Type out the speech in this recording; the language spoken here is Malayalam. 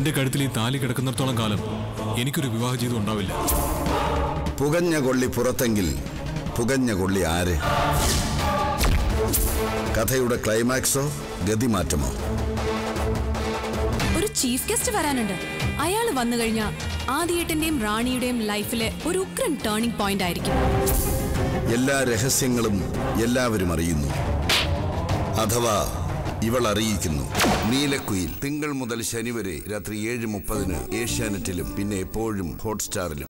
എന്റെ കഴുത്തിൽ ഈ താലി കിടക്കുന്നിടത്തോളം കാലം എനിക്കൊരു വിവാഹ ജീവിതം ഉണ്ടാവില്ല പുകഞ്ഞ കൊള്ളി പുറത്തെങ്കിൽ പുകഞ്ഞ കൊള്ളി ആര് കഥയുടെ ക്ലൈമാക്സോ ഗതിമാറ്റമോ ഒരു ചീഫ് ഗസ്റ്റ് വരാനുണ്ട് അയാൾ വന്നു കഴിഞ്ഞാൽ ആദിയേട്ടന്റെയും റാണിയുടെയും ലൈഫിലെ ഒരു ഉഗ്രൻ ടേണിംഗ് പോയിന്റ് ആയിരിക്കും എല്ലാ രഹസ്യങ്ങളും എല്ലാവരും അറിയുന്നു അഥവാ ഇവൾ അറിയിക്കുന്നു നീലക്കുയിൽ തിങ്കൾ മുതൽ ശനി വരെ രാത്രി ഏഴ് മുപ്പതിന് ഏഷ്യാനെറ്റിലും പിന്നെ എപ്പോഴും ഹോട്ട്സ്റ്റാറിലും